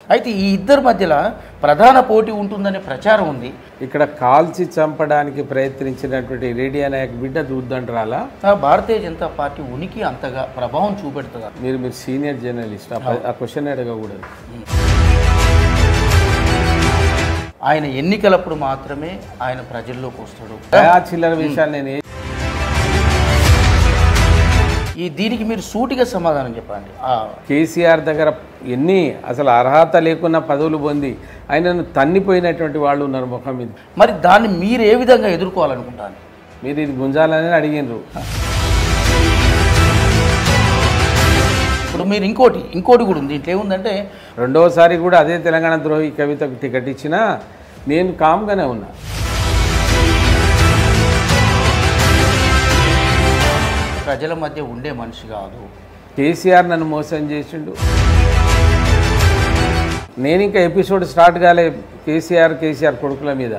అయితే ఈ ఇద్దరి మధ్యలో ప్రధాన పోటీ ఉంటుందనే ప్రచారం ఉంది ఇక్కడ కాల్చి చంపడానికి ప్రయత్నించినటువంటి రేడియో నాయక్ బిడ్డ దూద్దండ్రాలా ఆ భారతీయ జనతా పార్టీ ఉనికి అంతగా ప్రభావం చూపెడుతుందా మీరు మీరు సీనియర్ జర్నలిస్ట్ ఆ ప- ఆ క్వశ్చన్ అడగకూడదు ఆయన ఎన్నికలప్పుడు మాత్రమే ఆయన ప్రజల్లోకి వస్తాడు ఆ చిల్లర విషయాలు నేను ఏ- ఈ దీనికి మీరు సూటిగా సమాధానం చెప్పండి ఆ, కేసీఆర్ దగ్గర ఎన్ని అసలు అర్హత లేకున్నా పదవులు పొంది ఆయనను తన్నిపోయినటువంటి వాళ్ళు ఉన్నారు ముఖం మీద మరి దాన్ని మీరు ఏ విధంగా ఎదుర్కోవాలనుకుంటాను మీరు ఇది గుంజాలని అడిగినరు ఇప్పుడు మీరు ఇంకోటి ఇంకోటి కూడా ఉంది దీంట్లో ఏముందంటే రెండవసారి కూడా అదే తెలంగాణ ద్రోహి కవితకు టికెట్ ఇచ్చినా నేను కామ్గానే ఉన్నా ప్రజల మధ్య ఉండే మనిషి కాదు కేసీఆర్ నన్ను మోసం చేసిండు నేను ఇంకా ఎపిసోడ్ స్టార్ట్ కాలే కేసీఆర్ కేసీఆర్ కొడుకుల మీద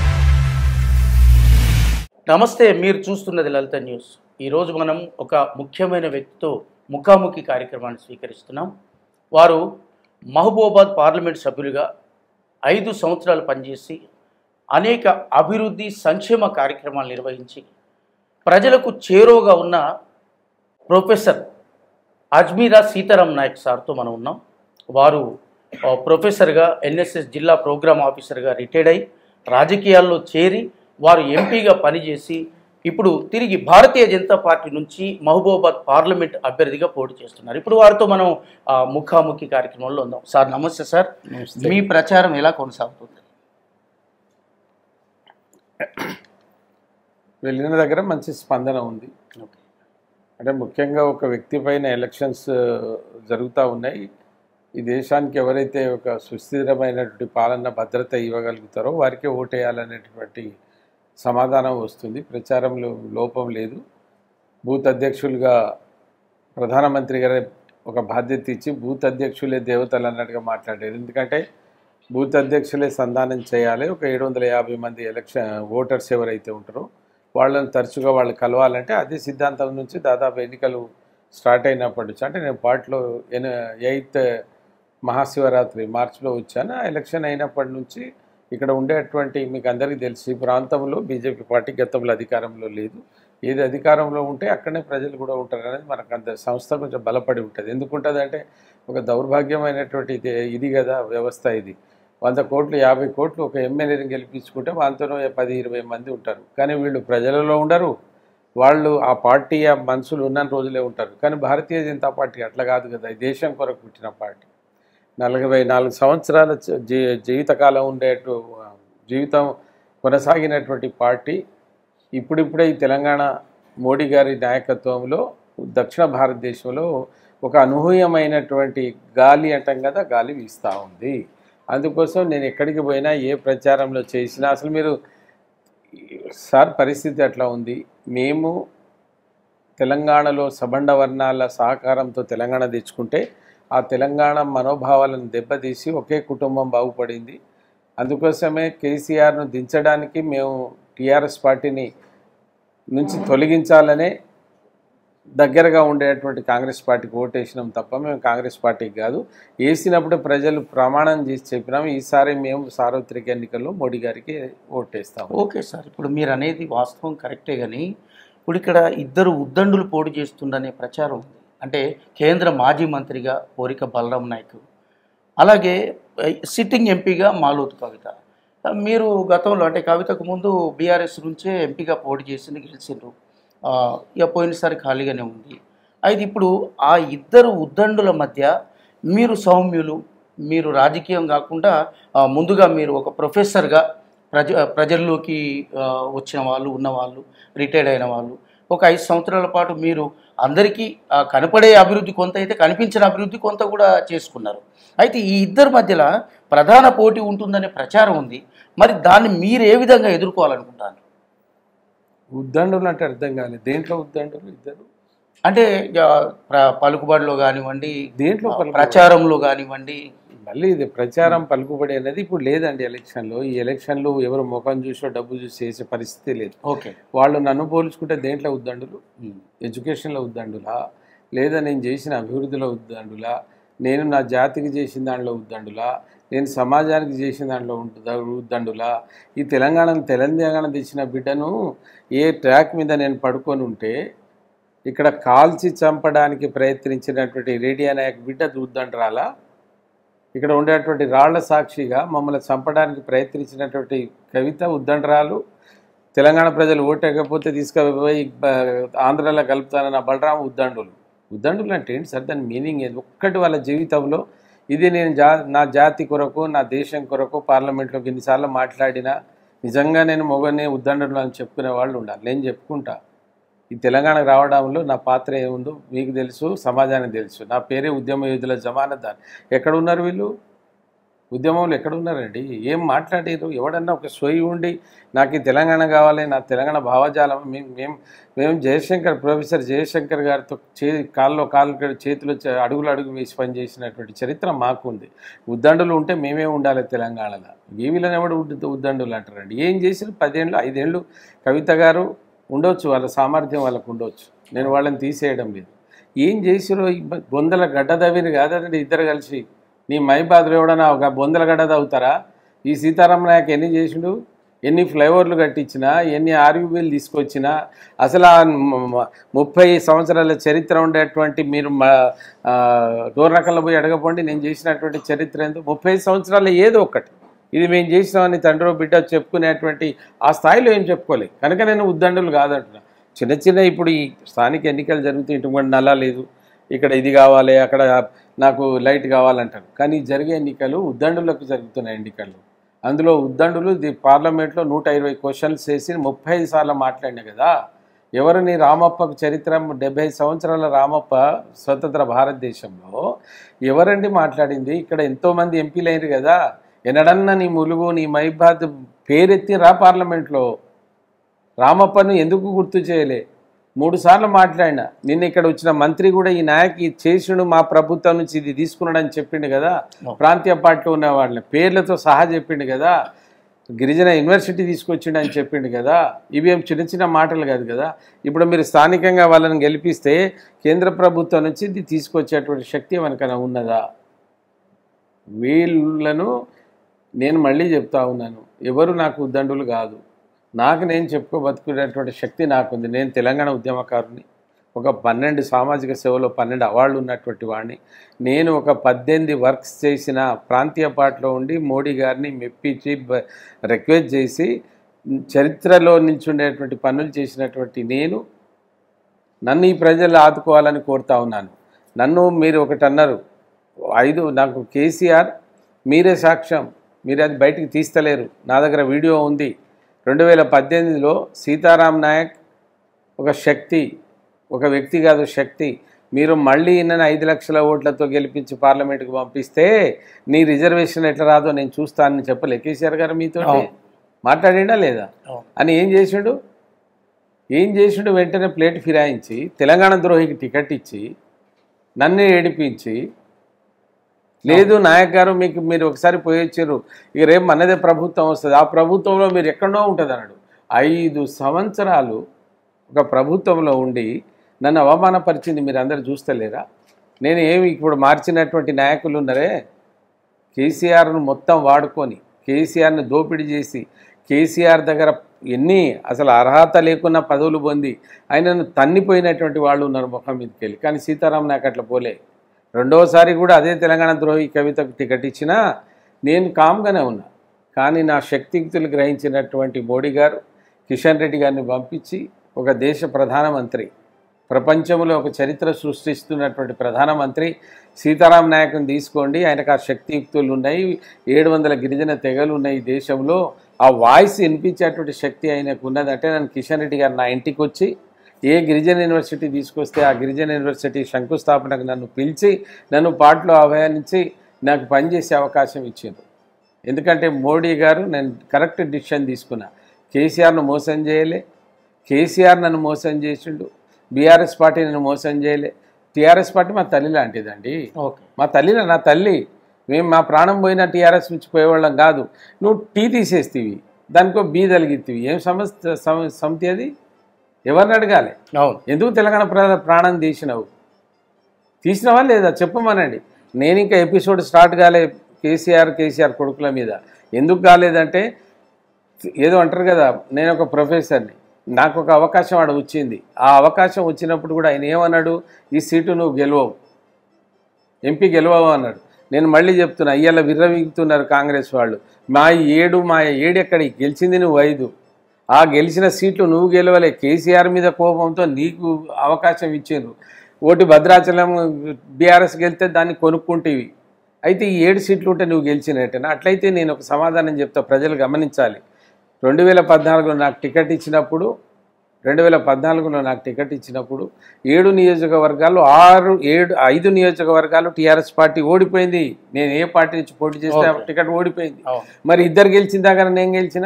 నమస్తే మీరు చూస్తున్నది లలిత న్యూస్ ఈరోజు మనం ఒక ముఖ్యమైన వ్యక్తితో ముఖాముఖి కార్యక్రమాన్ని స్వీకరిస్తున్నాం వారు మహబూబాబాద్ పార్లమెంట్ సభ్యులుగా ఐదు సంవత్సరాలు పనిచేసి అనేక అభివృద్ధి సంక్షేమ కార్యక్రమాలు నిర్వహించి ప్రజలకు చేరువగా ఉన్న ప్రొఫెసర్ అజ్మీరా సీతారాం నాయక్ సార్తో మనం ఉన్నాం వారు ఆ, ప్రొఫెసర్గా ఎన్ఎస్ఎస్ జిల్లా ప్రోగ్రామ్ ఆఫీసర్గా రిటైర్డ్ అయి రాజకీయాల్లో చేరి వారు ఎంపీగా పనిచేసి ఇప్పుడు తిరిగి భారతీయ జనతా పార్టీ నుంచి మహబూబాబాద్ పార్లమెంట్ అభ్యర్థిగా పోటీ చేస్తున్నారు ఇప్పుడు వారితో మనం ఆ, ముఖాముఖి కార్యక్రమంలో ఉందాం సార్ నమస్తే సార్ మీ ప్రచారం ఎలా కొనసాగుతుంది వెళ్ళిన దగ్గర మంచి స్పందన ఉంది అంటే ముఖ్యంగా ఒక వ్యక్తి పైన ఎలక్షన్స్ జరుగుతూ ఉన్నాయి ఈ దేశానికి ఎవరైతే ఒక సుస్థిరమైనటువంటి పాలన భద్రత ఇవ్వగలుగుతారో వారికే ఓటేయాలనేటువంటి సమాధానం వస్తుంది ప్రచారంలో లోపం లేదు బూత్ అధ్యక్షులుగా ప్రధానమంత్రి గారు ఒక బాధ్యత ఇచ్చి బూత్ అధ్యక్షులే దేవతలు అన్నట్టుగా మాట్లాడారు ఎందుకంటే బూత్ అధ్యక్షులే సంధానం చేయాలి ఒక ఏడు వందల యాభై మంది ఎలక్షన్ ఓటర్స్ ఎవరైతే ఉంటారో వాళ్ళని తరచుగా వాళ్ళు కలవాలంటే అదే సిద్ధాంతం నుంచి దాదాపు ఎన్నికలు స్టార్ట్ అయినప్పటి నుంచి అంటే నేను పార్టీలో ఎయిత్ మహాశివరాత్రి మార్చిలో వచ్చాను ఆ ఎలక్షన్ అయినప్పటి నుంచి ఇక్కడ ఉండేటువంటి మీకు అందరికీ తెలిసి ఈ ప్రాంతంలో బీజేపీ పార్టీ గతంలో అధికారంలో లేదు ఏది అధికారంలో ఉంటే అక్కడనే ప్రజలు కూడా ఉంటారు అనేది మనకు అంత సంస్థ కొంచెం బలపడి ఉంటుంది ఎందుకు ఉంటుంది అంటే ఒక దౌర్భాగ్యమైనటువంటి ఇది ఇది కదా వ్యవస్థ ఇది వంద కోట్లు యాభై కోట్లు ఒక ఎమ్మెల్యేని గెలిపించుకుంటే వాళ్ళతోనూ పది ఇరవై మంది ఉంటారు కానీ వీళ్ళు ప్రజలలో ఉండరు వాళ్ళు ఆ పార్టీ ఆ మనుషులు ఉన్న రోజులే ఉంటారు కానీ భారతీయ జనతా పార్టీ అట్లా కాదు కదా ఈ దేశం కొరకు పుట్టిన పార్టీ నలభై నాలుగు సంవత్సరాల జీ- జీ- జీవితకాలం ఉండేటు జీవితం కొనసాగినటువంటి పార్టీ ఇప్పుడిప్పుడే ఈ తెలంగాణ మోడీ గారి నాయకత్వంలో దక్షిణ భారతదేశంలో ఒక అనూహ్యమైనటువంటి గాలి అంటాం కదా గాలి వీస్తూ ఉంది అందుకోసం నేను ఎక్కడికి పోయినా ఏ ప్రచారంలో చేసినా అసలు మీరు సార్ పరిస్థితి అట్లా ఉంది మేము తెలంగాణలో సబండ వర్ణాల సహకారంతో తెలంగాణ తెచ్చుకుంటే ఆ తెలంగాణ మనోభావాలను దెబ్బతీసి ఒకే కుటుంబం బాగుపడింది అందుకోసమే కేసీఆర్ను దించడానికి మేము టీఆర్ఎస్ పార్టీని నుంచి తొలగించాలనే దగ్గరగా ఉండేటువంటి కాంగ్రెస్ పార్టీకి ఓటేసినాం తప్ప మేము కాంగ్రెస్ పార్టీకి కాదు వేసినప్పుడు ప్రజలు ప్రమాణం చేసి చెప్పినాం ఈసారి మేము సార్వత్రిక ఎన్నికల్లో మోడీ గారికి ఓటేస్తాము ఓకే సార్ ఇప్పుడు మీరు అనేది వాస్తవం కరెక్టే కానీ ఇప్పుడు ఇక్కడ ఇద్దరు ఉద్దండులు పోటీ చేస్తుండనే ప్రచారం ఉంది అంటే కేంద్ర మాజీ మంత్రిగా కోరిక బలరాం నాయక్ అలాగే ఆ, సిట్టింగ్ ఎంపీగా మాలోత్ కవిత ఆ, మీరు గతంలో అంటే కవితకు ముందు బీఆర్ఎస్ నుంచే ఎంపీగా పోటీ చేసింది గెలిచిండ్రు ఆ, ఇక పోయినసారి ఖాళీగానే ఉంది అయితే ఇప్పుడు ఆ ఇద్దరు ఉద్దండుల మధ్య మీరు సౌమ్యులు మీరు రాజకీయం కాకుండా ఆ, ముందుగా మీరు ఒక ప్రొఫెసర్గా ప్రజ ప్రజల్లోకి ఆ, వచ్చిన వాళ్ళు ఉన్నవాళ్ళు రిటైర్డ్ అయిన వాళ్ళు ఒక ఐదు సంవత్సరాల పాటు మీరు అందరికీ ఆ, కనపడే అభివృద్ధి కొంత అయితే కనిపించిన అభివృద్ధి కొంత కూడా చేసుకున్నారు అయితే ఈ ఇద్దరి మధ్యలో ప్రధాన పోటీ ఉంటుందనే ప్రచారం ఉంది మరి దాన్ని మీరు ఏ విధంగా ఎదుర్కోవాలనుకుంటారు ఉద్దండులు అంటే అర్థం కాలేదు దేంట్లో ఉద్దండులు ఇద్దరు అంటే ఇక ప్ర- పలుకుబడిలో కానివ్వండి దేంట్లో పలుకుబడి? ప్రచారంలో కానివ్వండి మళ్ళీ ఇది ప్రచారం పలుకుబడి అనేది ఇప్పుడు లేదండి ఎలక్షన్లో ఈ ఎలక్షన్లు ఎవరు ముఖం చూసో డబ్బు చూసి చేసే పరిస్థితి లేదు ఓకే వాళ్ళు నన్ను పోల్చుకుంటే దేంట్లో ఉద్దండులు ఎడ్యుకేషన్లో ఉద్దండులా లేదా నేను చేసిన అభివృద్ధిలో ఉద్దండులా నేను నా జాతికి చేసిన దాంట్లో ఉద్దండులా నేను సమాజానికి చేసిన దాంట్లో ఉంటుందా ఉద్దండులా ఈ తెలంగాణ తెలంగాణ తెచ్చిన బిడ్డను ఏ ట్రాక్ మీద నేను పడుకొని ఉంటే ఇక్కడ కాల్చి చంపడానికి ప్రయత్నించినటువంటి రేడియో నాయక్ బిడ్డ ఉద్దండరాలా ఇక్కడ ఉండేటువంటి రాళ్ల సాక్షిగా మమ్మల్ని చంపడానికి ప్రయత్నించినటువంటి కవిత ఉద్దండరాలు తెలంగాణ ప్రజలు ఓటేకపోతే తీసుకుపోయి బ- ఆంధ్రాలో కలుపుతానన్న బలరాం ఉద్దండులు ఉద్దండులు అంటే ఏంటి సార్ దాని మీనింగ్ ఏంది ఒక్కటి వాళ్ళ జీవితంలో ఇది నేను జా నా జాతి కొరకు నా దేశం కొరకు పార్లమెంట్లో ఎన్నిసార్లు మాట్లాడినా నిజంగా నేను మొగనే ఉద్దండులు అని చెప్పుకునే వాళ్ళు ఉండాలి నేను చెప్పుకుంటా ఈ తెలంగాణకు రావడంలో నా పాత్ర ఏముందో మీకు తెలుసు సమాజానికి తెలుసు నా పేరే ఉద్యమ యోధుల జమానదార్ ఎక్కడ ఉన్నారు వీళ్ళు ఉద్యమంలో ఎక్కడ ఉన్నారండి ఏం మాట్లాడారు ఎవడన్నా ఒక సోయి ఉండి నాకు ఈ తెలంగాణ కావాలి నా తెలంగాణ భావజాలం మేము మేము మేము జయశంకర్ ప్రొఫెసర్ జయశంకర్ గారితో చే కాల్లో కాళ్ళు కడి- చేతిలో చే- అడుగులు అడుగు వేసి పనిచేసినటువంటి చరిత్ర మాకు ఉంది ఉద్దండులు ఉంటే మేమే ఉండాలి తెలంగాణలో వీళ్ళని ఎవడు ఉద్ద- ఉద్దండులు అంటారండి ఏం చేసిన పదేళ్ళు ఐదేళ్ళు కవిత గారు ఉండొచ్చు వాళ్ళ సామర్థ్యం వాళ్ళకు ఉండొచ్చు నేను వాళ్ళని తీసేయడం లేదు ఏం చేసిరో ఈ బ- బొందల గడ్డ దవ్విని కాదండి ఇద్దరు కలిసి నీ మైబాద్రు ఎవడన్నా ఒక బొందల గడ్డ తవ్వుతారా ఈ సీతారామ నాయక్ ఎన్ని చేసిండు ఎన్ని ఫ్లైఓవర్లు కట్టించినా ఎన్ని ఆర్యూబీలు తీసుకొచ్చినా అసలు ఆ మ- మ- ముప్పై సంవత్సరాల చరిత్ర ఉండేటువంటి మీరు మా డోర్నకల్లో పోయి అడగపోండి నేను చేసినటువంటి చరిత్ర ఏందో ముప్పై సంవత్సరాలు ఏదో ఒకటి ఇది మేము చేసినామని తండ్రి బిడ్డ చెప్పుకునేటువంటి ఆ స్థాయిలో ఏం చెప్పుకోలేదు కనుక నేను ఉద్దండులు కాదంటున్నా చిన్న చిన్న ఇప్పుడు ఈ స్థానిక ఎన్నికలు జరుగుతూ ఇటువంటి నల్లా లేదు ఇక్కడ ఇది కావాలి అక్కడ నాకు లైట్ కావాలంటారు కానీ జరిగే ఎన్నికలు ఉద్దండులకు జరుగుతున్న ఎన్నికలు అందులో ఉద్దండులు ది పార్లమెంట్లో నూట ఇరవై క్వశ్చన్స్ వేసి ముప్పై ఐదు సార్లు మాట్లాడినా కదా ఎవరిని రామప్పకు చరిత్ర డెబ్బై సంవత్సరాల రామప్ప స్వతంత్ర భారతదేశంలో ఎవరండి మాట్లాడింది ఇక్కడ ఎంతోమంది ఎంపీలు అయ్యారు కదా ఎన్నడన్నా నీ ములుగు నీ మైబాద్ పేరెత్తి రా పార్లమెంట్లో రామప్పను ఎందుకు గుర్తు చేయలే మూడు సార్లు మాట్లాడినా నిన్న ఇక్కడ వచ్చిన మంత్రి కూడా ఈ నాయక్ ఇది చేసిండు మా ప్రభుత్వం నుంచి ఇది తీసుకున్నాడు అని చెప్పిండు కదా ప్రాంతీయ పార్టీలో ఉన్న వాళ్ళని పేర్లతో సహా చెప్పిండు కదా గిరిజన యూనివర్సిటీ తీసుకొచ్చిండు అని చెప్పిండు కదా ఇవి ఏం చిన్న చిన్న మాటలు కాదు కదా ఇప్పుడు మీరు స్థానికంగా వాళ్ళని గెలిపిస్తే కేంద్ర ప్రభుత్వం నుంచి ఇది తీసుకొచ్చేటువంటి శక్తి మనకన్నా ఉన్నదా వీళ్ళను నేను మళ్ళీ చెప్తా ఉన్నాను ఎవరు నాకు ఉద్దండులు కాదు నాకు నేను చెప్పుకోబతుకునేటువంటి శక్తి నాకుంది నేను తెలంగాణ ఉద్యమకారుని ఒక పన్నెండు సామాజిక సేవలో పన్నెండు అవార్డులు ఉన్నటువంటి వాడిని నేను ఒక పద్దెనిమిది వర్క్స్ చేసిన ప్రాంతీయ పార్టీలో ఉండి మోడీ గారిని మెప్పించి బ- రిక్వెస్ట్ చేసి చరిత్రలో నిల్చుండేటువంటి పనులు చేసినటువంటి నేను నన్ను ఈ ప్రజలు ఆదుకోవాలని కోరుతా ఉన్నాను నన్ను మీరు ఒకటి అన్నారు ఐదు నాకు కేసీఆర్ మీరే సాక్ష్యం మీరు అది బయటికి తీస్తలేరు నా దగ్గర వీడియో ఉంది రెండు వేల పద్దెనిమిదిలో సీతారాం నాయక్ ఒక శక్తి ఒక వ్యక్తి కాదు శక్తి మీరు మళ్ళీ ఇన్న ఐదు లక్షల ఓట్లతో గెలిపించి పార్లమెంట్కి పంపిస్తే నీ రిజర్వేషన్ ఎట్లా రాదో నేను చూస్తానని చెప్పలే కేసీఆర్ గారు మీతో అవును. మాట్లాడిండా లేదా అవును. అని ఏం చేసిండు ఏం చేసిండు వెంటనే ప్లేట్ ఫిరాయించి తెలంగాణ ద్రోహికి టికెట్ ఇచ్చి నన్ను ఏడిపించి లేదు నాయక్ గారు మీకు మీరు ఒకసారి పోయి వచ్చారు ఇక రేపు మనదే ప్రభుత్వం వస్తుంది ఆ ప్రభుత్వంలో మీరు ఎక్కడో ఉంటుంది అన్నాడు ఐదు సంవత్సరాలు ఒక ప్రభుత్వంలో ఉండి నన్ను అవమానపరిచింది మీరు అందరు చూస్తలేరా నేను ఏమి ఇప్పుడు మార్చినటువంటి నాయకులు ఉన్నారే కేసీఆర్ను మొత్తం వాడుకొని కేసీఆర్ని దోపిడీ చేసి కేసీఆర్ దగ్గర ఎన్ని అసలు అర్హత లేకున్నా పదవులు పొంది ఆయనను తన్నిపోయినటువంటి వాళ్ళు ఉన్నారు ముఖం మీదకి వెళ్ళి కానీ సీతారాం నాకు అట్లా పోలే రెండవసారి కూడా అదే తెలంగాణ ద్రోహి కవితకు టికెట్ ఇచ్చినా నేను కామ్గానే ఉన్నా కానీ నా శక్తియుక్తులు గ్రహించినటువంటి మోడీ గారు కిషన్ రెడ్డి గారిని పంపించి ఒక దేశ ప్రధానమంత్రి ప్రపంచంలో ఒక చరిత్ర సృష్టిస్తున్నటువంటి ప్రధానమంత్రి సీతారాం నాయకుని తీసుకోండి ఆయనకు ఆ శక్తియుక్తులు ఉన్నాయి ఏడు వందల గిరిజన తెగలు ఉన్నాయి ఈ దేశంలో ఆ వాయిస్ వినిపించేటువంటి శక్తి ఆయనకు ఉన్నదంటే నన్ను కిషన్ రెడ్డి గారు నా ఇంటికి వచ్చి ఏ గిరిజన యూనివర్సిటీ తీసుకొస్తే ఆ గిరిజన యూనివర్సిటీ శంకుస్థాపనకు నన్ను పిలిచి నన్ను పాటలో ఆహ్వానించి నాకు పనిచేసే అవకాశం ఇచ్చిండ్రు ఎందుకంటే మోడీ గారు నేను కరెక్ట్ డిసిషన్ తీసుకున్నా కేసీఆర్ను మోసం చేయలే కేసీఆర్ నన్ను మోసం చేసిండు బీఆర్ఎస్ పార్టీ నన్ను మోసం చేయలే టీఆర్ఎస్ పార్టీ మా తల్లి లాంటిదండి ఓకే మా తల్లిన నా తల్లి మేము మా ప్రాణం పోయిన టీఆర్ఎస్ నుంచి పోయేవాళ్ళం కాదు నువ్వు టీ తీసేస్తీవి దానికో బీ తలిగిత్తివి ఏం సమస్య సమ- సమితి అది ఎవరిని అడగాలి అవును ఎందుకు తెలంగాణ ప్ర ప్రాణం తీసినావు తీసినావా లేదా చెప్పమనండి నేను ఇంకా ఎపిసోడ్ స్టార్ట్ కాలే కేసీఆర్ కేసీఆర్ కొడుకుల మీద ఎందుకు కాలేదంటే ఏదో అంటారు కదా నేను ఒక ప్రొఫెసర్ని నాకు ఒక అవకాశం ఆడ వచ్చింది ఆ అవకాశం వచ్చినప్పుడు కూడా ఆయన ఏమన్నాడు ఈ సీటు నువ్వు గెలవవు ఎంపీ గెలవవు అన్నాడు నేను మళ్ళీ చెప్తున్నా అయ్యాల విర్రవీగుతున్నారు కాంగ్రెస్ వాళ్ళు మా ఏడు మా ఏడు ఎక్కడి గెలిచింది నువ్వు ఐదు ఆ గెలిచిన సీట్లు నువ్వు గెలవలే కేసీఆర్ మీద కోపంతో నీకు అవకాశం ఇచ్చిండ్రు ఓటి భద్రాచలం బీఆర్ఎస్ గెలితే దాన్ని కొనుక్కుంటేవి అయితే ఈ ఏడు సీట్లు ఉంటే నువ్వు గెలిచినట్టేనా అట్లయితే నేను ఒక సమాధానం చెప్తా ప్రజలు గమనించాలి రెండు వేల పద్నాలుగులో నాకు టికెట్ ఇచ్చినప్పుడు రెండు వేల పద్నాలుగులో నాకు టికెట్ ఇచ్చినప్పుడు ఏడు నియోజకవర్గాలు ఆరు ఏడు ఐదు నియోజకవర్గాలు టీఆర్ఎస్ పార్టీ ఓడిపోయింది నేను ఏ పార్టీ నుంచి పోటీ చేస్తే ఆ Okay. టికెట్ ఓడిపోయింది అవును మరి ఇద్దరు గెలిచిన దగ్గర నేను గెలిచిన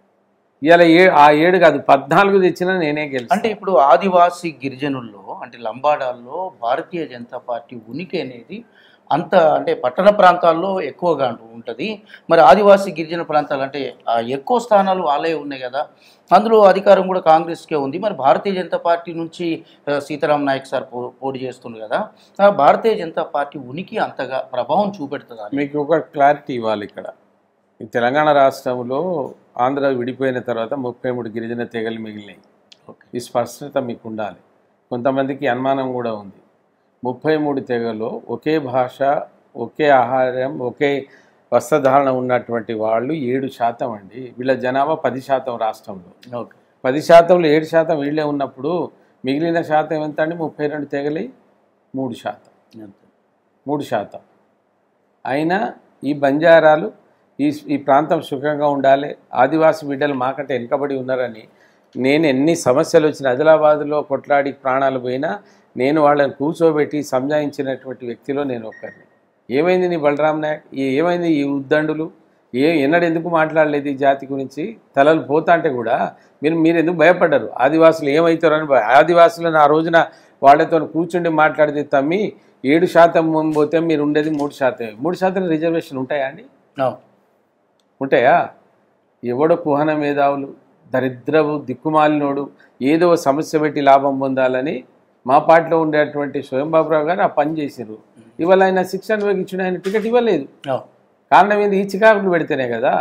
ఇవాళ ఏ ఆ ఏడు కాదు పద్నాలుగు తెచ్చినా నేనే గెలిచిన అంటే ఇప్పుడు ఆదివాసీ గిరిజనుల్లో అంటే లంబాడాల్లో భారతీయ జనతా పార్టీ ఉనికి అనేది అంత అంటే పట్టణ ప్రాంతాల్లో ఎక్కువగా ఉంటుంది మరి ఆదివాసీ గిరిజన ప్రాంతాలు అంటే ఆ ఎక్కువ స్థానాలు వాళ్ళే ఉన్నాయి కదా అందులో అధికారం కూడా కాంగ్రెస్కే ఉంది మరి భారతీయ జనతా పార్టీ నుంచి ఆ, సీతారాం నాయక్ సార్ పో పోటీ చేస్తుంది కదా ఆ భారతీయ జనతా పార్టీ ఉనికి అంతగా ప్రభావం చూపెడుతుందా మీకు ఒక క్లారిటీ ఇవ్వాలి ఇక్కడ ఈ తెలంగాణ రాష్ట్రంలో ఆంధ్ర విడిపోయిన తర్వాత ముప్పై మూడు గిరిజన తెగలు మిగిలినాయి ఓకే ఈ స్పష్టత మీకు ఉండాలి కొంతమందికి అనుమానం కూడా ఉంది ముప్పై మూడు తెగలో ఒకే భాష ఒకే ఆహారం ఒకే వస్త్రధారణ ఉన్నటువంటి వాళ్ళు ఏడు శాతం అండి వీళ్ళ జనాభా పది శాతం రాష్ట్రంలో ఓకే పది శాతంలో ఏడు శాతం వీళ్ళే ఉన్నప్పుడు మిగిలిన శాతం ఎంత అండి ముప్పై రెండు తెగలి మూడు శాతం అంతే. మూడు శాతం అయినా ఈ బంజారాలు ఈ ఈ ప్రాంతం సుఖంగా ఉండాలి ఆదివాసి బిడ్డలు మాకంటే వెనుకబడి ఉన్నారని నేను ఎన్ని సమస్యలు వచ్చిన ఆదిలాబాద్లో కొట్లాడి ప్రాణాలు పోయినా నేను వాళ్ళని కూర్చోబెట్టి సంజాయించినటువంటి వ్యక్తిలో నేను ఒక్కరిని ఏమైంది నీ బలరాం నాయక్ ఈ ఏమైంది ఈ ఉద్దండులు ఏ ఎన్నడూ ఎందుకు మాట్లాడలేదు ఈ జాతి గురించి తలలు పోతా అంటే కూడా మీరు మీరు ఎందుకు భయపడ్డారు ఆదివాసులు ఏమవుతారని భయ- ఆదివాసులను ఆ రోజున వాళ్ళతో కూర్చుండి మాట్లాడితే తమ్మి ఏడు శాతం పోతే మీరు ఉండేది మూడు శాతం మూడు శాతం రిజర్వేషన్ ఉంటాయా అండి అవును ఉంటాయా ఎవడో కుహన మేధావులు దరిద్రపు దిక్కుమాలినోడు ఏదో సమస్య పెట్టి లాభం పొందాలని మా పార్టీలో ఉండేటువంటి స్వయంబాబురావు గారు ఆ పని చేసిర్రు ఇవాళ ఆయన శిక్షణ ఇచ్చిన ఆయన టికెట్ ఇవ్వలేదు అవును కారణం ఏంది ఈ చికాకులు పెడితేనే కదా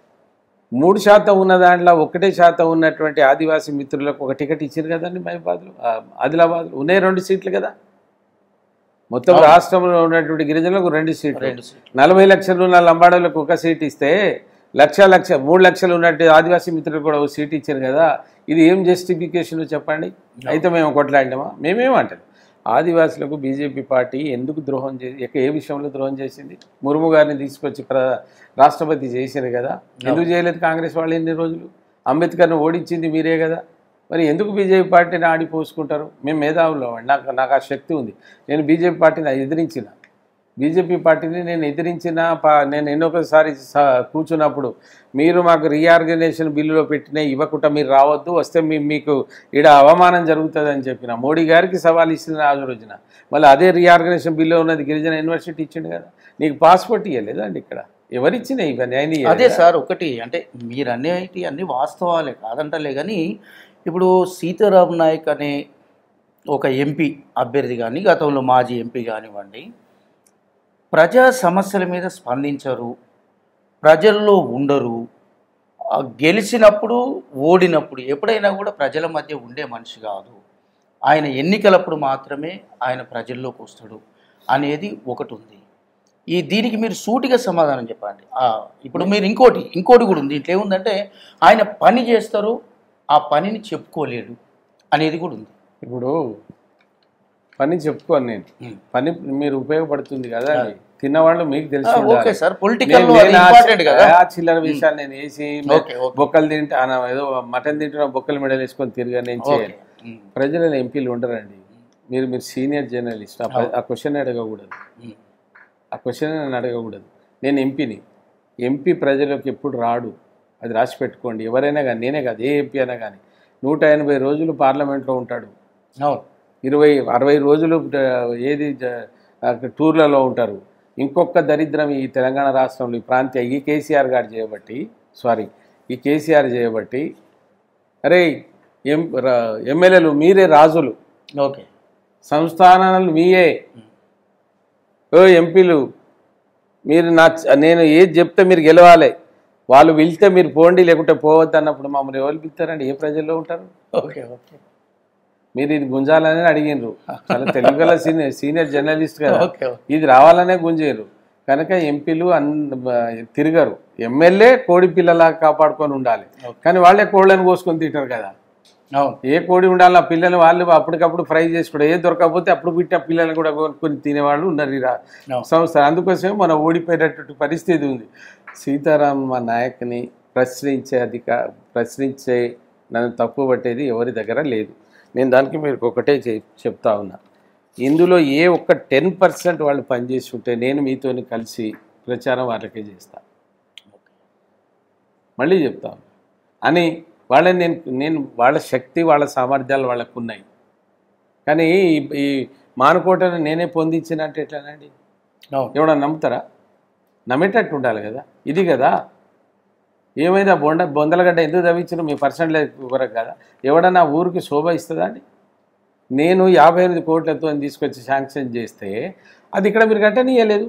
మూడు శాతం ఉన్న దాంట్లో ఒకటే శాతం ఉన్నటువంటి ఆదివాసీ మిత్రులకు ఒక టికెట్ ఇచ్చారు కదండి మహిబాద్లో ఆదిలాబాద్లో ఉన్నాయి రెండు సీట్లు కదా మొత్తం అవును. రాష్ట్రంలో ఉన్నటువంటి గిరిజనులకు రెండు సీట్లు రెండు సీట్లు నలభై లక్షలు ఉన్న లంబాడోళ్ళకు ఒక సీట్ ఇస్తే లక్ష లక్ష మూడు లక్షలు ఉన్నట్టు ఆదివాసీ మిత్రులకు కూడా ఒక సీట్ ఇచ్చారు కదా ఇది ఏం జస్టిఫికేషన్ చెప్పండి అయితే మేము కొట్లాడినామా మేమేమంటాం ఆదివాసులకు బీజేపీ పార్టీ ఎందుకు ద్రోహం చేసి ఎక్క- ఏ విషయంలో ద్రోహం చేసింది ముర్ము గారిని తీసుకొచ్చి ప్ర రాష్ట్రపతి చేసింది కదా ఎందుకు చేయలేదు కాంగ్రెస్ వాళ్ళు ఎన్ని రోజులు అంబేద్కర్ని ఓడించింది మీరే కదా మరి ఎందుకు బీజేపీ పార్టీని ఆడిపోసుకుంటారు మేము మేధావులు నాకు నాకు ఆ శక్తి ఉంది నేను బీజేపీ పార్టీని ఎదిరించిన బీజేపీ పార్టీని నేను ఎదిరించిన ప- నేను ఎన్నోసారి స- కూర్చున్నప్పుడు మీరు మాకు రీఆర్గనైజేషన్ బిల్లులో పెట్టిన ఇవ్వకుండా మీరు రావద్దు వస్తే మీ మీకు ఈడ అవమానం జరుగుతుంది అని చెప్పిన మోడీ గారికి సవాల్ ఇచ్చిన ఆ రోజున మళ్ళీ అదే రీఆర్గనైజేషన్ బిల్లు ఉన్నది గిరిజన యూనివర్సిటీ ఇచ్చిండు కదా నీకు పాస్పోర్ట్ ఇవ్వలేదండి ఇక్కడ ఎవరిచ్చినాయి ఇవన్నీ ఆయన ఇయ్యలేదా? అదే సార్ ఒకటి అంటే మీరు అనేటి అన్ని వాస్తవాలే కాదంటలే కానీ ఇప్పుడు సీతారాం నాయక్ అనే ఒక ఎంపీ అభ్యర్థి కానీ గతంలో మాజీ ఎంపీ కానివ్వండి ప్రజా సమస్యల మీద స్పందించరు ప్రజల్లో ఉండరు ఆ గెలిచినప్పుడు ఓడినప్పుడు ఎప్పుడైనా కూడా ప్రజల మధ్య ఉండే మనిషి కాదు ఆయన ఎన్నికలప్పుడు మాత్రమే ఆయన ప్రజల్లోకి వస్తాడు అనేది ఒకటి ఉంది ఈ దీనికి మీరు సూటిగా సమాధానం చెప్పండి ఆ, ఇప్పుడు మీరు ఇంకోటి ఇంకోటి కూడా ఉంది ఇట్లా ఏముందంటే ఆయన పని చేస్తారు ఆ పనిని చెప్పుకోలేడు అనేది కూడా ఉంది ఇప్పుడు పని చెప్పుకోను నేను ఉమ్. పని మీరు ఉపయోగపడుతుంది కదా అది తిన్నవాళ్ళు మీకు తెలిసి ఆ, ఉండాలి. ఓకే సార్ పొలిటికల్ నేను- నేను ఆ ఇంపార్టెంట్ కదా ఆ చిల్లర విషయాలు నేను వేసి ఓకే ఓకే బొక్కలు తింటే ఆ, ఏదో మటన్ తింటున్నా బొక్కలు మెడలు వేసుకొని తిరిగా నేను ఓకే చేయాలి ప్రజల ఎంపీలు ఉండరండి మీరు మీరు సీనియర్ జర్నలిస్ట్ ఆ ప- ఆ క్వశ్చన్ అడగకూడదు ఉమ్. ఆ క్వశ్చన్ నన్ను అడగకూడదు నేను ఎంపీని ఎంపీ ప్రజలకు ఎప్పుడు రాడు అది రాసి పెట్టుకోండి ఎవరైనా కానీ నేనే కాదు ఏ ఎంపీ అయినా కానీ నూట ఎనభై రోజులు పార్లమెంట్లో ఉంటాడు అవును ఇరవై అరవై రోజులు ఆ, ఏది జ- ఆ, టూర్లలో ఉంటారు ఇంకొక దరిద్రం ఈ తెలంగాణ రాష్ట్రంలో ఈ ప్రాంతీయ ఈ కేసీఆర్ గారు చేయబట్టి సారీ ఈ కేసీఆర్ చేయబట్టి అరే ఎం రా- ఎమ్మెల్యేలు మీరే రాజులు ఓకే సంస్థానాలు మీయే ఓ ఎంపీలు మీరు నా నేను ఏది చెప్తే మీరు గెలవాలి వాళ్ళు పిలిస్తే మీరు పోండి లేకుంటే పోవద్దు అన్నప్పుడు మమ్మల్ని ఎవరు పిలుస్తారండి ఏ ప్రజల్లో ఉంటారు ఓకే ఓకే మీరు ఇది గుంజాలని అడిగినరు చాలా తెలుగుల సీనియర్ సీనియర్ జర్నలిస్ట్ కదా ఓకే ఓకే ఇది రావాలనే గుంజేరు కనుక ఎంపీలు అన్ తిరగరు ఎమ్మెల్యే కోడి పిల్లలా కాపాడుకొని ఉండాలి కానీ వాళ్ళే కోళ్ళని కోసుకొని తింటారు కదా అవును ఏ కోడి ఉండాలి ఆ పిల్లలు వాళ్ళు అప్పటికప్పుడు ఫ్రై చేసుకోవడం ఏ దొరకకపోతే అప్పుడు పుట్టిన పిల్లల్ని కూడా కొనుక్కొని తినేవాళ్ళు ఉన్నారు ఈ రా- అవును. సంస్థ అందుకోసమే మనం ఓడిపోయేటటువంటి పరిస్థితి ఉంది సీతారాం మా నాయకుని ప్రశ్నించే అధిక ప్రశ్నించే నన్ను తప్పు పట్టేది ఎవరి దగ్గర లేదు నేను దానికి మీరు ఒకటే చె- చెప్తా ఉన్నా ఇందులో ఏ ఒక్క టెన్ పర్సెంట్ వాళ్ళు పనిచేసి ఉంటే నేను మీతోని కలిసి ప్రచారం వాళ్ళకే చేస్తా మళ్ళీ చెప్తాను అని వాళ్ళని నేను నేను వాళ్ళ శక్తి వాళ్ళ సామర్థ్యాలు వాళ్ళకు ఉన్నాయి కానీ ఈ- ఈ మానుకోటను నేనే పొందించినట్టు ఎట్లానండి అవును ఎవడన్నా నమ్ముతారా నమ్మేటట్టు ఉండాలి కదా ఇది కదా ఏమైంది ఆ బొండ బొందలగడ్డ ఎందుకు తవ్వించిన మీ పర్సెంటేజ్ వరకు కదా ఎవడన్నా ఊరికి శోభ ఇస్తుందా అండి నేను యాభై ఎనిమిది కోట్లతో తీసుకొచ్చి శాంక్షన్ చేస్తే అది ఇక్కడ మీరు కట్టనీయలేదు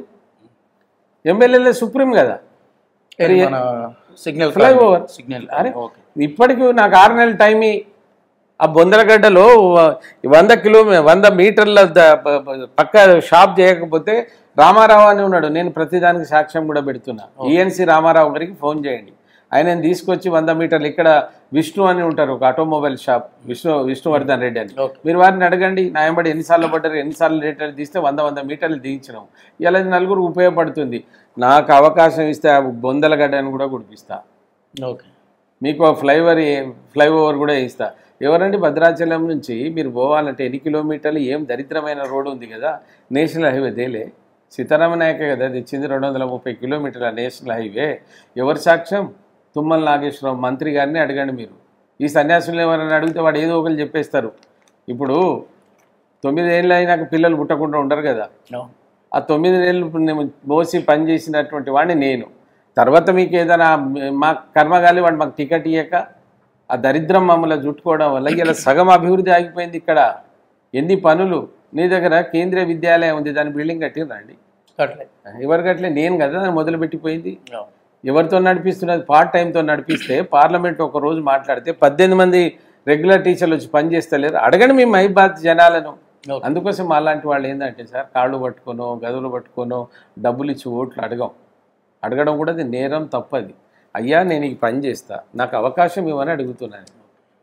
ఎమ్మెల్యేలే సుప్రీం కదా ఇది మన సిగ్నల్ ఫ్లైఓవర్. సిగ్నల్ అరే ఓకే ఇప్పటికీ నాకు ఆరు నెలల టైం ఇ- ఆ బొందలగడ్డలో వ- వంద కిలోమీ వంద మీటర్ల ద- ప- ప- పక్క షాప్ చేయకపోతే రామారావు అని ఉన్నాడు నేను ప్రతిదానికి సాక్ష్యం కూడా పెడుతున్నా ఈఎన్సి రామారావు గారికి ఫోన్ చేయండి ఆయన తీసుకొచ్చి వంద మీటర్లు ఇక్కడ విష్ణు అని ఉంటారు ఒక ఆటోమొబైల్ షాప్ విష్ణు విష్ణువర్ధన్ రెడ్డి అని ఓకే. మీరు వారిని అడగండి నాయంబడి ఎన్నిసార్లు పడ్డారు ఎన్నిసార్లు లీటర్లు తీస్తే వంద వంద మీటర్లు దించినాం ఇలా ఇది నలుగురు ఉపయోగపడుతుంది నాకు అవకాశం ఇస్తే ఆ బొందలగడ్డని కూడా కుడిపిస్తా ఓకే మీకు ఫ్లైఓవర్ ఫ్లైఓవర్ కూడా ఇస్తా ఎవరండి భద్రాచలం నుంచి మీరు పోవాలంటే ఎన్ని కిలోమీటర్లు ఏం దరిద్రమైన రోడ్డు ఉంది కదా నేషనల్ హైవే దేలే సీతారామ నాయకే కదా తెచ్చింది రెండు వందల ముప్పై కిలోమీటర్ల నేషనల్ హైవే ఎవరి సాక్ష్యం తుమ్మల నాగేశ్వరరావు మంత్రి గారిని అడగండి మీరు ఈ సన్యాసులు ఎవరైనా అడిగితే వాడు ఏదో ఒకరు చెప్పేస్తారు ఇప్పుడు తొమ్మిదేళ్ళు అయినాక పిల్లలు పుట్టకుండా ఉండరు కదా అవును ఆ తొమ్మిది నెలలు నేను మోసి పని చేసినటువంటి వాడిని నేను తర్వాత మీకు ఏదైనా మా కర్మగాలి వాడు మాకు టికెట్ ఇయ్యక ఆ దరిద్రం మమ్మల్ని జుట్టుకోవడం వల్ల ఇలా సగం అభివృద్ధి ఆగిపోయింది ఇక్కడ ఎన్ని పనులు నీ దగ్గర కేంద్రీయ విద్యాలయం ఉంది దాని బిల్డింగ్ కట్టిరండి కట్లే ఎవరు కట్టలే నేను కదా దాన్ని మొదలుపెట్టిపోయింది అవును ఎవరితో నడిపిస్తున్నది పార్ట్ టైంతో నడిపిస్తే పార్లమెంట్ ఒక రోజు మాట్లాడితే పద్దెనిమిది మంది రెగ్యులర్ టీచర్లు వచ్చి పని చేస్తలేరు అడగండి మీ మైబాద్ జనాలను ఓకే. అందుకోసం అలాంటి వాళ్ళు ఏంటంటే సార్ కాళ్ళు పట్టుకోనో గదులు పట్టుకోనో డబ్బులు ఇచ్చి ఓట్లు అడగం అడగడం కూడా అది నేరం తప్పది అయ్యా నేను ఈ పని చేస్తా నాకు అవకాశం ఇవ్వని అడుగుతున్నాను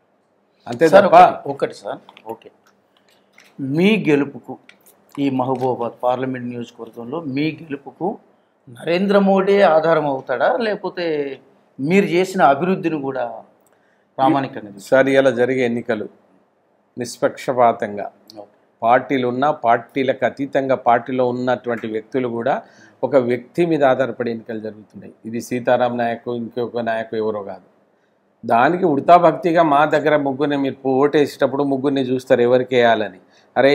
అంతే సార్ తప్ప ఒకటి- ఒకటి సార్ ఓకే మీ గెలుపుకు ఈ మహబూబాబాద్ పార్లమెంట్ నియోజకవర్గంలో మీ గెలుపుకు నరేంద్ర మోడీ ఆధారం అవుతాడా లేకపోతే మీరు చేసిన అభివృద్ధిని కూడా ప్రామాణికంగా తీసుకుంటారా? సార్ ఇలా జరిగే ఎన్నికలు నిష్పక్షపాతంగా ఓకే. పార్టీలు ఉన్నా పార్టీలకు అతీతంగా పార్టీలో ఉన్నటువంటి వ్యక్తులు కూడా ఒక వ్యక్తి మీద ఆధారపడి ఎన్నికలు జరుగుతున్నాయి ఇది సీతారాం నాయకు ఇంకొక నాయకు ఎవరో కాదు దానికి ఉడతా భక్తిగా మా దగ్గర ముగ్గురిని మీరు ఓటేసేటప్పుడు ముగ్గురిని చూస్తారు ఎవరికి వేయాలని అరే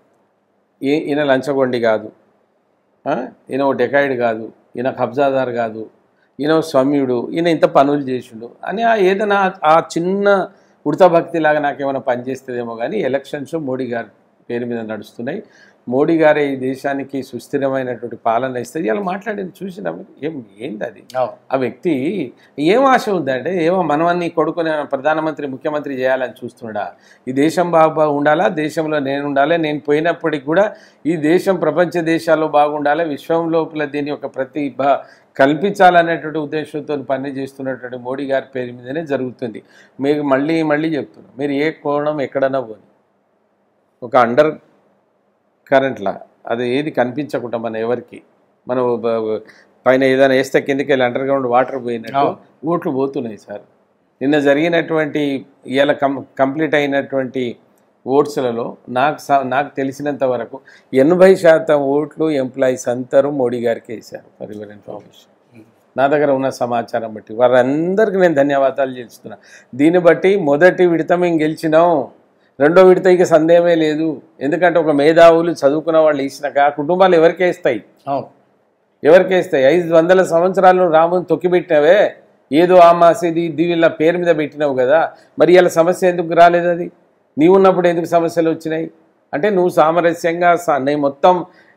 ఏ ఈయన లంచగొండి కాదు ఆ? ఈయన ఓ డెకాయిడ్ కాదు ఈయన కబ్జాదార్ కాదు ఈయన ఓ స్వామ్యుడు ఈయన ఇంత పనులు చేసిండు అని ఆ ఏదైనా ఆ చిన్న ఉడతా భక్తిలాగా నాకేమైనా పనిచేస్తుందేమో కానీ ఎలక్షన్స్ మోడీ గారి పేరు మీద నడుస్తున్నాయి మోడీ గారే ఈ దేశానికి సుస్థిరమైనటువంటి పాలన ఇస్తుంది ఇలా మాట్లాడేది చూసినా మీరు ఏం ఏంది అది అవును. ఆ వ్యక్తి ఏం ఆశ ఉందంటే ఏమో మనవన్ని కొడుకుని ప్రధానమంత్రి ముఖ్యమంత్రి చేయాలని చూస్తున్నాడా ఈ దేశం బాగా ఉండాలా దేశంలో నేను ఉండాలి నేను పోయినప్పటికి కూడా ఈ దేశం ప్రపంచ దేశాల్లో బాగుండాలి విశ్వం లోపల దీని యొక్క ప్రతిభ కల్పించాలనేటువంటి ఉద్దేశంతో పని చేస్తున్నటువంటి మోడీ గారి పేరు మీదనే జరుగుతుంది మీకు మళ్ళీ మళ్ళీ చెప్తున్నాను మీరు ఏ కోణం ఎక్కడన్నా పోని ఒక అండర్ కరెంట్లా అది ఏది కనిపించకుండా మన ఎవరికి మనం బ- బ- పైన ఏదైనా వేస్తే కిందకి వెళ్ళి అండర్ గ్రౌండ్ వాటర్ పోయినట్టు అవును. ఓట్లు పోతున్నాయి సార్ నిన్న జరిగినటువంటి ఇవాళ కం కంప్లీట్ అయినటువంటి ఓట్స్లలో నాకు స- నాకు తెలిసినంత వరకు ఎనభై శాతం ఓట్లు ఎంప్లాయీస్ అందరూ మోడీ గారికి వేశారు ఫర్ యువర్ ఇన్ఫర్మేషన్ నా దగ్గర ఉన్న సమాచారం బట్టి వారందరికీ నేను ధన్యవాదాలు చేస్తున్నా దీన్ని బట్టి మొదటి విడత మేము గెలిచినాం రెండో విడత ఇక సందేహమే లేదు ఎందుకంటే ఒక మేధావులు చదువుకున్న వాళ్ళు ఇచ్చినాక ఆ కుటుంబాలు ఎవరికే ఇస్తాయి అవును ఎవరికే ఇస్తాయి ఐదు వందల సంవత్సరాలు రాముని తొక్కిపెట్టినవే ఏదో ఆ మసీది ఇది వీళ్ళ పేరు మీద పెట్టినావు కదా మరి ఇలా సమస్య ఎందుకు రాలేదు అది నీవు ఉన్నప్పుడు ఎందుకు సమస్యలు వచ్చినాయి అంటే నువ్వు సామరస్యంగా స- నీ మొత్తం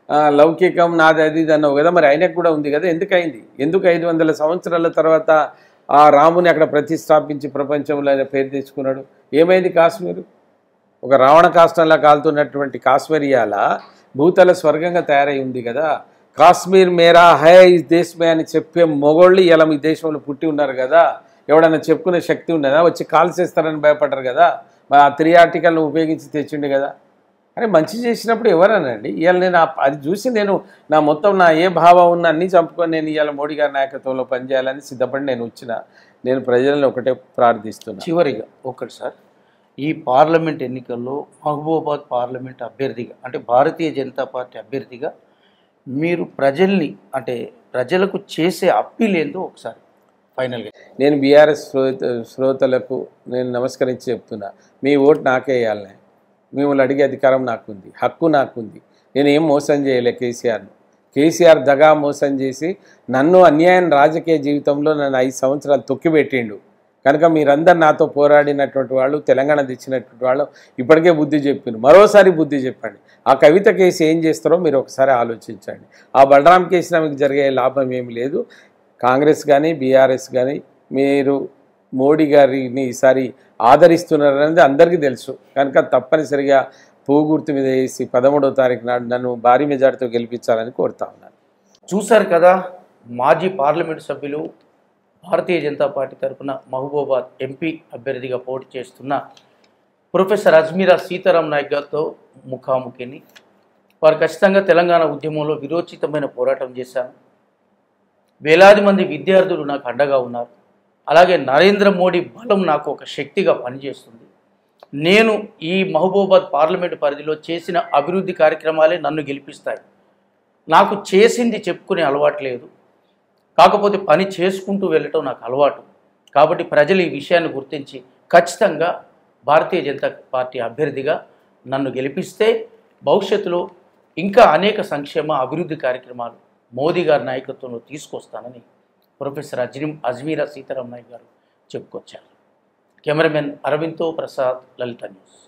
ఆ, లౌకికం నాది అది ఇది అన్నావు కదా మరి ఆయనకు కూడా ఉంది కదా ఎందుకు అయింది ఎందుకు ఐదు వందల సంవత్సరాల తర్వాత ఆ రాముని అక్కడ ప్రతిష్టాపించి ప్రపంచంలో ఆయన పేరు తెచ్చుకున్నాడు ఏమైంది కాశ్మీర్ ఒక రావణ కాష్టంలా కాలుతున్నటువంటి కాశ్మీరియాల భూతల స్వర్గంగా తయారై ఉంది కదా కాశ్మీర్ మేరా హై ఈ దేశమే అని చెప్పే మొగోళ్ళు ఇలా మీ దేశంలో పుట్టి ఉన్నారు కదా ఎవడన్నా చెప్పుకునే శక్తి ఉన్నదా వచ్చి కాల్చేస్తారని భయపడ్డారు కదా మరి ఆ త్రీ ఆర్టికల్ని ఉపయోగించి తెచ్చిండు కదా అరే మంచి చేసినప్పుడు ఎవరనండి ఇవాళ నేను ఆ- అది చూసి నేను నా మొత్తం నా ఏ భావం ఉన్న అన్నీ చంపుకొని నేను ఇవాళ మోడీ గారి నాయకత్వంలో పనిచేయాలని సిద్ధపడి నేను వచ్చిన నేను ప్రజలను ఒకటే ప్రార్థిస్తున్నా చివరిగా ఒకటి సార్ ఈ పార్లమెంట్ ఎన్నికల్లో మహబూబాబాద్ పార్లమెంట్ అభ్యర్థిగా అంటే భారతీయ జనతా పార్టీ అభ్యర్థిగా మీరు ప్రజల్ని అంటే ప్రజలకు చేసే అప్పీల్ ఏందో ఒకసారి ఫైనల్గా నేను బీఆర్ఎస్ శ్రోత శ్రోతలకు నేను నమస్కరించి చెప్తున్నా మీ ఓటు నాకే వేయాలి మిమ్మల్ని అడిగే అధికారం నాకుంది హక్కు నాకుంది నేను ఏం మోసం చేయలే కేసీఆర్ను కేసీఆర్ దగా మోసం చేసి నన్ను అన్యాయం రాజకీయ జీవితంలో నన్ను ఐదు సంవత్సరాలు తొక్కిపెట్టిండు కనుక మీరందరు నాతో పోరాడినటువంటి వాళ్ళు తెలంగాణ తెచ్చినటువంటి వాళ్ళు ఇప్పటికే బుద్ధి చెప్పిండు మరోసారి బుద్ధి చెప్పండి ఆ కవిత కేసు ఏం చేస్తారో మీరు ఒకసారి ఆలోచించండి ఆ బలరాం కేసులో మీకు జరిగే లాభం ఏమి లేదు కాంగ్రెస్ కానీ బీఆర్ఎస్ కానీ మీరు మోడీ గారిని ఈసారి ఆదరిస్తున్నారనేది అందరికీ తెలుసు కనుక తప్పనిసరిగా పువ్వు గుర్తు మీద వేసి పదమూడవ తారీఖు నాడు నన్ను భారీ మెజార్టీతో గెలిపించాలని కోరుతా ఉన్నాను చూశారు కదా మాజీ పార్లమెంట్ సభ్యులు భారతీయ జనతా పార్టీ తరఫున మహబూబాబాద్ ఎంపీ అభ్యర్థిగా పోటీ చేస్తున్న ప్రొఫెసర్ అజ్మీరా సీతారాం నాయక్ గారితో ముఖాముఖిని వారు ఖచ్చితంగా తెలంగాణ ఉద్యమంలో విరోచితమైన పోరాటం చేశాను వేలాది మంది విద్యార్థులు నాకు అండగా ఉన్నారు అలాగే నరేంద్ర మోడీ బలం నాకు ఒక శక్తిగా పనిచేస్తుంది నేను ఈ మహబూబాబాద్ పార్లమెంటు పరిధిలో చేసిన అభివృద్ధి కార్యక్రమాలే నన్ను గెలిపిస్తాయి నాకు చేసింది చెప్పుకునే అలవాటు లేదు కాకపోతే పని చేసుకుంటూ వెళ్ళటం నాకు అలవాటు కాబట్టి ప్రజలు ఈ విషయాన్ని గుర్తించి ఖచ్చితంగా భారతీయ జనతా పార్టీ అభ్యర్థిగా నన్ను గెలిపిస్తే భవిష్యత్తులో ఇంకా అనేక సంక్షేమ అభివృద్ధి కార్యక్రమాలు మోదీ గారి నాయకత్వంలో తీసుకొస్తానని ప్రొఫెసర్ అజ్రీం అజ్మీరా సీతారాం నాయక్ గారు చెప్పుకొచ్చారు కెమెరామెన్ అరవింద్తో ప్రసాద్ లలిత న్యూస్